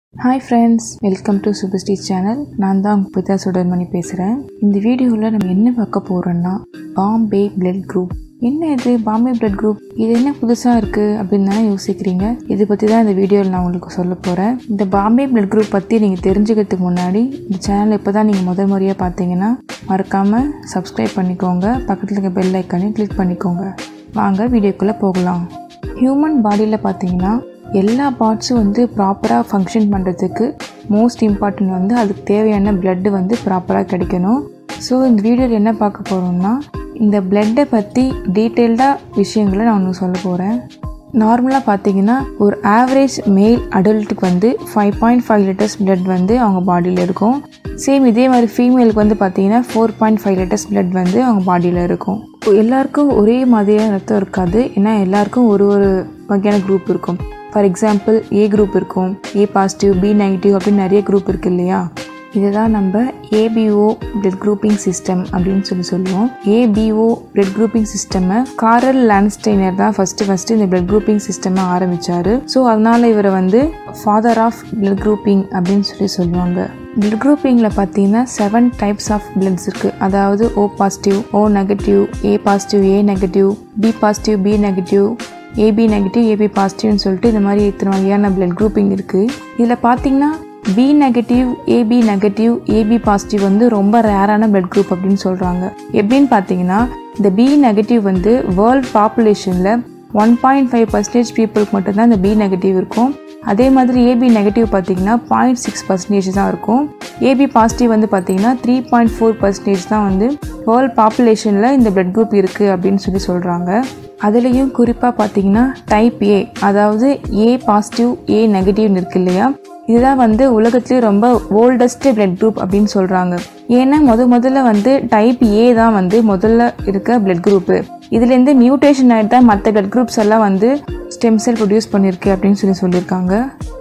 hi friends welcome to Subhashree channel நான் தான் உங்கள் பிதா சுடர்மணி பேசுகிறேன் இந்த வீடியோவில் நம்ம என்ன பார்க்க போகிறோன்னா பாம்பே பிளட் குரூப் என்ன இது பாம்பே பிளட் குரூப் இது என்ன புதுசாக இருக்குது அப்படின்னு தானே யோசிக்கிறீங்க இதை பற்றி தான் இந்த வீடியோவில் நான் உங்களுக்கு சொல்ல போகிறேன் இந்த பாம்பே பிளட் குரூப் பற்றி நீங்கள் தெரிஞ்சுக்கிறதுக்கு முன்னாடி இந்த சேனல் இப்போ தான் நீங்கள் முதல் முறையாக பார்த்தீங்கன்னா மறக்காமல் சப்ஸ்கிரைப் பண்ணிக்கோங்க பக்கத்தில் இருக்க பெல் ஐக்கானையும் கிளிக் பண்ணிக்கோங்க வாங்க வீடியோக்குள்ளே போகலாம் ஹியூமன் பாடியில் பார்த்தீங்கன்னா எல்லா பார்ட்ஸும் வந்து ப்ராப்பராக ஃபங்க்ஷன் பண்ணுறதுக்கு மோஸ்ட் இம்பார்ட்டன்ட் வந்து அதுக்கு தேவையான பிளட்டு வந்து ப்ராப்பராக கிடைக்கணும் ஸோ இந்த வீடியோவில் என்ன பார்க்க போகிறோம்னா இந்த பிளட்டை பற்றி டீட்டெயில்டாக விஷயங்களை நான் ஒன்று சொல்ல போகிறேன் நார்மலாக பார்த்தீங்கன்னா ஒரு ஆவரேஜ் மேல் அடல்ட்டுக்கு வந்து five point five litres blood வந்து அவங்க பாடியில் இருக்கும் சேம் இதே மாதிரி ஃபீமேலுக்கு வந்து பார்த்தீங்கன்னா four point five litres blood வந்து அவங்க பாடியில் இருக்கும் எல்லாருக்கும் ஒரே மாதிரியான ரத்தம் இருக்காது ஏன்னா எல்லாருக்கும் ஒரு ஒரு வகையான குரூப் இருக்கும் ஃபார் எக்ஸாம்பிள் ஏ குரூப் இருக்கும் ஏ பாசிட்டிவ் பி நெகட்டிவ் அப்படின்னு நிறைய குரூப் இருக்குது இல்லையா இதுதான் நம்ம ஏபிஓ பிளட் குரூப்பிங் சிஸ்டம் அப்படின்னு சொல்லி சொல்லுவோம் ஏபிஓ பிளட் குரூப்பிங் சிஸ்டமை காரல் லான்ஸ்டைனர் தான் ஃபஸ்ட்டு ஃபஸ்ட்டு இந்த பிளட் குரூப்பிங் சிஸ்டமை ஆரம்பித்தார் ஸோ அதனால் இவரை வந்து ஃபாதர் ஆஃப் பிளட் குரூப்பிங் அப்படின்னு சொல்லி சொல்லுவாங்க பிளட் குரூப்பிங்கில் பார்த்தீங்கன்னா செவன் டைப்ஸ் ஆஃப் பிளட்ஸ் இருக்குது அதாவது O positive O negative A positive A negative B positive B negative AB negative AB பாசிட்டிவ்னு சொல்லிட்டு இந்த மாதிரி இத்தனை வகையான பிளட் குரூப்பிங் இருக்குது இதில் பார்த்தீங்கன்னா B negative AB negative AB positive வந்து ரொம்ப ரேரான பிளட் குரூப் அப்படின்னு சொல்கிறாங்க எப்படின்னு பார்த்தீங்கன்னா இந்த பி நெகட்டிவ் வந்து வேர்ல்ட் பாப்புலேஷனில் ஒன் பாயிண்ட் ஃபைவ் பர்சன்டேஜ் பீப்புளுக்கு மட்டும்தான் இந்த பி நெகட்டிவ் இருக்கும் அதே மாதிரி ஏபி நெகட்டிவ் பார்த்தீங்கன்னா பாயிண்ட் சிக்ஸ் பர்சன்டேஜ் தான் இருக்கும் ஏபி பாசிட்டிவ் வந்து பார்த்தீங்கன்னா த்ரீ பாயிண்ட் ஃபோர் பர்சன்டேஜ் தான் வந்து வேர்ல்ட் பாப்புலேஷனில் இந்த பிளட் குரூப் இருக்குது அப்படின்னு சொல்லி சொல்கிறாங்க அதுலேயும் குறிப்பாக பார்த்தீங்கன்னா டைப் ஏ அதாவது ஏ பாசிட்டிவ் ஏ நெகட்டிவ்னு இருக்கு இல்லையா இதுதான் வந்து உலகத்துலேயே ரொம்ப ஓல்டஸ்ட் பிளட் குரூப் அப்படின்னு சொல்கிறாங்க ஏன்னா முத முதல்ல வந்து டைப் ஏ தான் வந்து முதல்ல இருக்க பிளட் குரூப்பு இதுலேருந்து மியூட்டேஷன் ஆகிட்டு தான் மற்ற பிளட் குரூப்ஸ் எல்லாம் வந்து ஸ்டெம் செல் ப்ரொடியூஸ் பண்ணியிருக்கு அப்படின்னு சொல்லி சொல்லியிருக்காங்க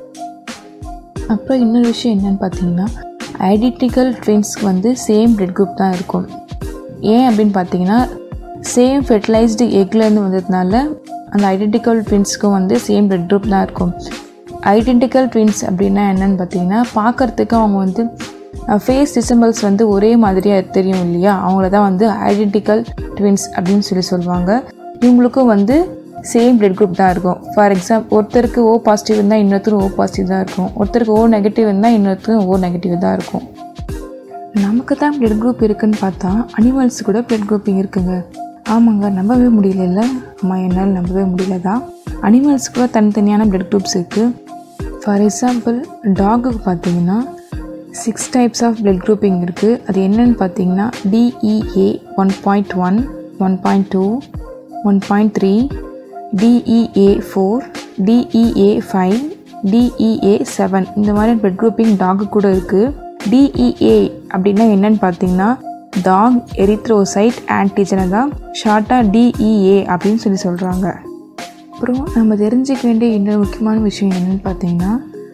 அப்புறம் இன்னொரு விஷயம் என்னன்னு பார்த்தீங்கன்னா ஐடென்டிக்கல் ட்வின்ஸ்க்கு வந்து சேம் பிளட் குரூப் தான் இருக்கும் ஏன் அப்படின்னு பார்த்தீங்கன்னா சேம் ஃபெர்டிலைஸ்டு எக்லேருந்து வந்ததுனால அந்த ஐடென்டிக்கல் ட்வின்ஸ்க்கும் வந்து சேம் பிளட் குரூப் தான் இருக்கும் ஐடென்டிக்கல் ட்வின்ஸ் அப்படின்னா என்னன்னு பார்த்தீங்கன்னா பார்க்குறதுக்கு அவங்க வந்து ஃபேஸ் ரிசம்பிள்ஸ் வந்து ஒரே மாதிரியாக தெரியும் இல்லையா அவங்கள தான் வந்து ஐடென்டிக்கல் ட்வின்ஸ் அப்படின்னு சொல்லி சொல்லுவாங்க இவங்களுக்கும் வந்து சேம் பிளட் குரூப் தான் இருக்கும் ஃபார் எக்ஸாம்பிள் ஒருத்தருக்கு ஓ பாசிட்டிவ் இருந்தால் இன்னொருத்தரும் ஓ பாசிட்டிவ் தான் இருக்கும் ஒருத்தருக்கு ஓ நெகட்டிவ் இருந்தால் இன்னொருத்தரும் ஓ நெகட்டிவ் தான் இருக்கும் நமக்கு தான் பிளட் குரூப் இருக்குன்னு பார்த்தா அனிமல்ஸ் கூட பிளட் குரூப்பிங் இருக்குங்க ஆமாங்க நம்பவே முடியல அம்மா என்னால் நம்பவே முடியல தான் அனிமல்ஸ் கூட தனித்தனியான பிளட் குரூப்ஸ் இருக்குது ஃபார் எக்ஸாம்பிள் டாகுக்கு பார்த்தீங்கன்னா six types of blood grouping இருக்குது அது என்னென்னு பார்த்தீங்கன்னா DEA one point one one point two one point three DEA four DEA five DEA seven இந்த மாதிரி பிளட் குரூப்பிங் டாகு கூட இருக்குது டிஇஏ அப்படின்னா என்னன்னு பார்த்தீங்கன்னா டாக் எரித்ரோசைட் ஆன்டிஜனை தான் ஷார்ட்டாக டிஇஏ அப்படின்னு சொல்லி சொல்கிறாங்க அப்புறம் நம்ம தெரிஞ்சிக்க வேண்டிய இன்னொரு முக்கியமான விஷயம் என்னென்னு பார்த்தீங்கன்னா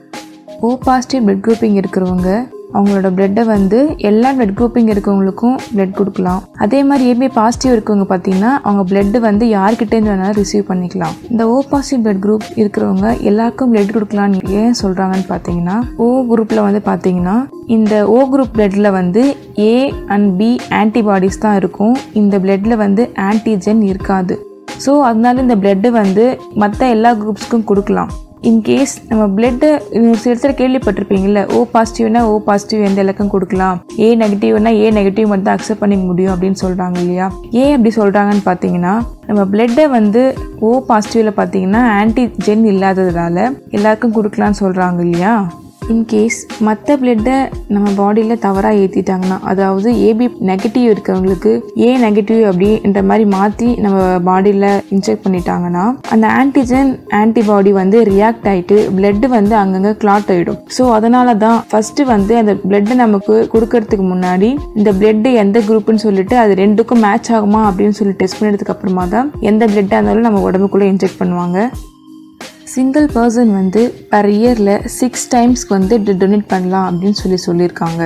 ஓ பாசிட்டிவ் பிளட் குரூப்பிங் இருக்கிறவங்க அவங்களோட பிளட்டை வந்து எல்லா பிளட் குரூப்பிங் இருக்கவங்களுக்கும் பிளட் கொடுக்கலாம் அதே மாதிரி ஏபி பாசிட்டிவ் இருக்கவங்க பார்த்தீங்கன்னா அவங்க பிளட்டு வந்து யார்கிட்டேருந்து வேணாலும் ரிசீவ் பண்ணிக்கலாம் இந்த ஓ பாசிட்டிவ் பிளட் குரூப் இருக்கிறவங்க எல்லாருக்கும் பிளட் கொடுக்கலான்னு ஏன் சொல்கிறாங்கன்னு பார்த்தீங்கன்னா ஓ குரூப்பில் வந்து பார்த்தீங்கன்னா இந்த ஓ குரூப் பிளட்ல வந்து ஏ அண்ட் பி ஆன்டிபாடிஸ் தான் இருக்கும் இந்த பிளட்ல வந்து ஆன்டிஜென் இருக்காது ஸோ அதனால இந்த பிளட்டு வந்து மற்ற எல்லா குரூப்ஸ்க்கும் கொடுக்கலாம் இன்கேஸ் நம்ம பிளட்டு சில இடத்துல கேள்விப்பட்டிருப்பீங்கல்ல ஓ பாசிட்டிவ்னா ஓ பாசிட்டிவ் எந்த இலக்கம் கொடுக்கலாம் ஏ நெகட்டிவ்னா ஏ நெகட்டிவ் மட்டும் தான் அக்செப்ட் பண்ணிக்க முடியும் அப்படின்னு சொல்கிறாங்க இல்லையா ஏன் அப்படி சொல்கிறாங்கன்னு பார்த்தீங்கன்னா நம்ம பிளட்டை வந்து ஓ பாசிட்டிவில் பார்த்தீங்கன்னா ஆன்டிஜென் இல்லாததுனால எல்லாருக்கும் கொடுக்கலான்னு சொல்கிறாங்க இல்லையா இன்கேஸ் மற்ற பிளட்டை நம்ம பாடியில் தவறாக ஏற்றிட்டாங்கன்னா அதாவது ஏபி நெகட்டிவ் இருக்கிறவங்களுக்கு ஏ நெகட்டிவ் அப்படின்ற மாதிரி மாற்றி நம்ம பாடியில் இன்ஜெக்ட் பண்ணிட்டாங்கன்னா அந்த ஆன்டிஜன் ஆன்டிபாடி வந்து ரியாக்ட் ஆகிட்டு பிளட்டு வந்து அங்கங்கே கிளாட் ஆகிடும் ஸோ அதனால தான் ஃபஸ்ட்டு வந்து அந்த பிளட்டை நமக்கு கொடுக்கறதுக்கு முன்னாடி இந்த பிளட்டு எந்த குரூப்னு சொல்லிட்டு அது ரெண்டுக்கும் மேட்ச் ஆகுமா அப்படின்னு சொல்லி டெஸ்ட் பண்ணதுக்கு அப்புறமா தான் எந்த பிளட்டாக இருந்தாலும் நம்ம உடம்புக்குள்ளே இன்ஜெக்ட் பண்ணுவாங்க சிங்கிள் பர்சன் வந்து பர் இயரில் சிக்ஸ் டைம்ஸ்க்கு வந்து டொனேட் பண்ணலாம் அப்படின்னு சொல்லி சொல்லியிருக்காங்க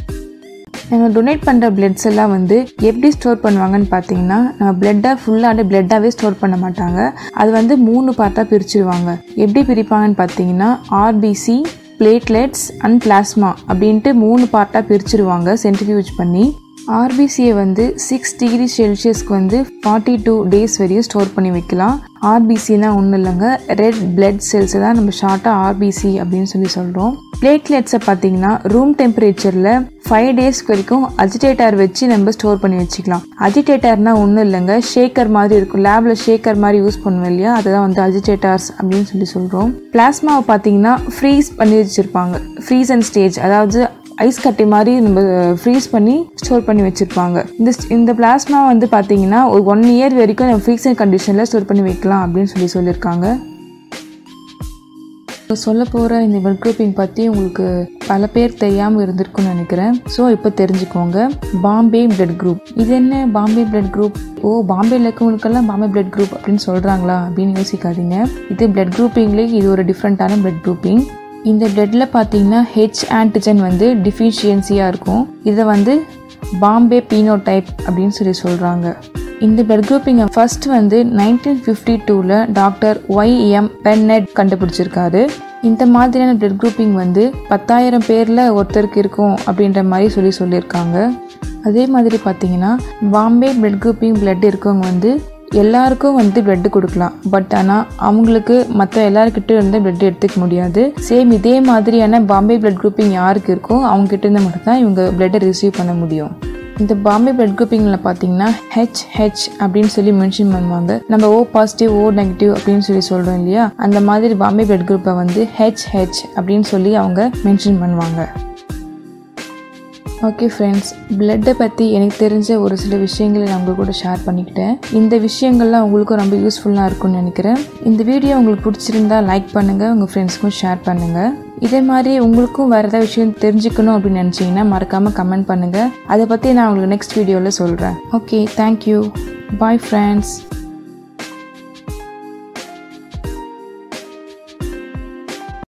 நம்ம டொனேட் பண்ணுற பிளட்ஸ் எல்லாம் வந்து எப்படி ஸ்டோர் பண்ணுவாங்கன்னு பார்த்தீங்கன்னா நம்ம பிளட்டை ஃபுல்லாக பிளட்டாகவே ஸ்டோர் பண்ண மாட்டாங்க அது வந்து மூணு பார்ட்டாக பிரிச்சுருவாங்க எப்படி பிரிப்பாங்கன்னு பார்த்தீங்கன்னா ஆர்பிசி பிளேட்லெட்ஸ் அண்ட் பிளாஸ்மா அப்படின்ட்டு மூணு பார்ட்டாக பிரிச்சிருவாங்க சென்ட்ரிஃபியூஜ் பண்ணி ஆர்பிசியை வந்து சிக்ஸ் டிகிரி செல்சியஸ்க்கு வந்து ஃபார்ட்டி டூ டேஸ் வரையும் ஸ்டோர் பண்ணி வைக்கலாம் ஆர்பிசினா ஒன்றும் இல்லைங்க ரெட் பிளட் செல்ஸை தான் நம்ம ஷார்ட்டாக ஆர்பிசி அப்படின்னு சொல்லி சொல்கிறோம் பிளேட்லெட்ஸை பார்த்தீங்கன்னா ரூம் டெம்பரேச்சரில் ஃபைவ் டேஸ்க்கு வரைக்கும் அஜிடேட்டர் வச்சு நம்ம ஸ்டோர் பண்ணி வச்சுக்கலாம் அஜிடேட்டர்னா ஒன்றும் இல்லைங்க ஷேக்கர் மாதிரி இருக்கும் லேபில் ஷேக்கர் மாதிரி யூஸ் பண்ணுவோம் இல்லையா அதுதான் வந்து அஜிடேட்டர்ஸ் அப்படின்னு சொல்லி சொல்கிறோம் பிளாஸ்மாவை பார்த்தீங்கன்னா ஃப்ரீஸ் பண்ணி வச்சுருப்பாங்க ஃப்ரீஸ் அண்ட் ஸ்டேஜ் அதாவது ஐஸ் கட்டி மாதிரி நம்ம ஃப்ரீஸ் பண்ணி ஸ்டோர் பண்ணி வச்சுருப்பாங்க இந்த இந்த பிளாஸ்மா வந்து பார்த்தீங்கன்னா ஒரு ஒன் இயர் வரைக்கும் நம்ம ஃப்ரீசர் கண்டிஷனில் ஸ்டோர் பண்ணி வைக்கலாம் அப்படின்னு சொல்லி சொல்லியிருக்காங்க இப்போ சொல்ல போகிற இந்த பிளட் குரூப்பிங் பற்றி உங்களுக்கு பல பேர் தெரியாமல் இருந்திருக்கும்னு நினைக்கிறேன் ஸோ இப்போ தெரிஞ்சுக்கோங்க பாம்பே பிளட் குரூப் இது என்ன பாம்பே பிளட் குரூப் ஓ பாம்பேயில் இருக்கவங்களுக்கெல்லாம் பாம்பே பிளட் குரூப் அப்படின்னு சொல்கிறாங்களா அப்படின்னு யோசிக்காதீங்க இது பிளட் குரூப்பிங்லேயே இது ஒரு டிஃப்ரெண்ட்டான பிளட் குரூப்பிங் இந்த பிளட்டில் பார்த்தீங்கன்னா ஹெச் ஆன்டிஜன் வந்து டிஃபிஷியன்சியாக இருக்கும் இதை வந்து பாம்பே பீனோடைப் அப்படின்னு சொல்லி சொல்கிறாங்க இந்த பிளட் குரூப்பிங்கை ஃபர்ஸ்ட் வந்து நைன்டீன் ஃபிஃப்டி டூவில் டாக்டர் ஒய் எம் பென்னெட் கண்டுபிடிச்சிருக்காரு இந்த மாதிரியான பிளட் குரூப்பிங் வந்து பத்தாயிரம் பேரில் ஒருத்தருக்கு இருக்கும் அப்படின்ற மாதிரி சொல்லி சொல்லியிருக்காங்க அதே மாதிரி பார்த்தீங்கன்னா பாம்பே பிளட் குரூப்பிங் பிளட் இருக்கவங்க வந்து எல்லாருக்கும் வந்து பிளட் கொடுக்கலாம் பட் ஆனால் அவங்களுக்கு மற்ற எல்லாருக்கிட்ட இருந்து பிளட் எடுத்துக்க முடியாது சேம் இதே மாதிரியான பாம்பே பிளட் குரூப்பிங் யாருக்கு இருக்கோ அவங்க கிட்ட இருந்து மட்டும் தான் இவங்க பிளட்டை ரிசீவ் பண்ண முடியும் இந்த பாம்பே பிளட் குரூப்பிங்கில் பார்த்தீங்கன்னா ஹெச் ஹெச் அப்படின்னு சொல்லி மென்ஷன் பண்ணுவாங்க நம்ம ஓ பாசிட்டிவ் ஓ நெகட்டிவ் அப்படின்னு சொல்லி சொல்கிறோம் இல்லையா அந்த மாதிரி பாம்பே பிளட் குரூப்பை வந்து ஹெச் ஹெச் அப்படின்னு சொல்லி அவங்க மென்ஷன் பண்ணுவாங்க ஓகே ஃப்ரெண்ட்ஸ் பிளட்டை பற்றி எனக்கு தெரிஞ்ச ஒரு சில விஷயங்களை நான் உங்கள் கூட ஷேர் பண்ணிக்கிட்டேன் இந்த விஷயங்கள்லாம் உங்களுக்கும் ரொம்ப யூஸ்ஃபுல்லாக இருக்கும்னு நினைக்கிறேன் இந்த வீடியோ உங்களுக்கு பிடிச்சிருந்தா லைக் பண்ணுங்கள் உங்கள் ஃப்ரெண்ட்ஸ்க்கும் ஷேர் பண்ணுங்கள் இதே மாதிரி உங்களுக்கும் வேறு ஏதாவது விஷயம் தெரிஞ்சுக்கணும் அப்படின்னு நினச்சிங்கன்னா மறக்காமல் கமெண்ட் பண்ணுங்கள் அதை பற்றி நான் உங்களுக்கு நெக்ஸ்ட் வீடியோவில் சொல்கிறேன் ஓகே தேங்க்யூ பாய் ஃப்ரெண்ட்ஸ்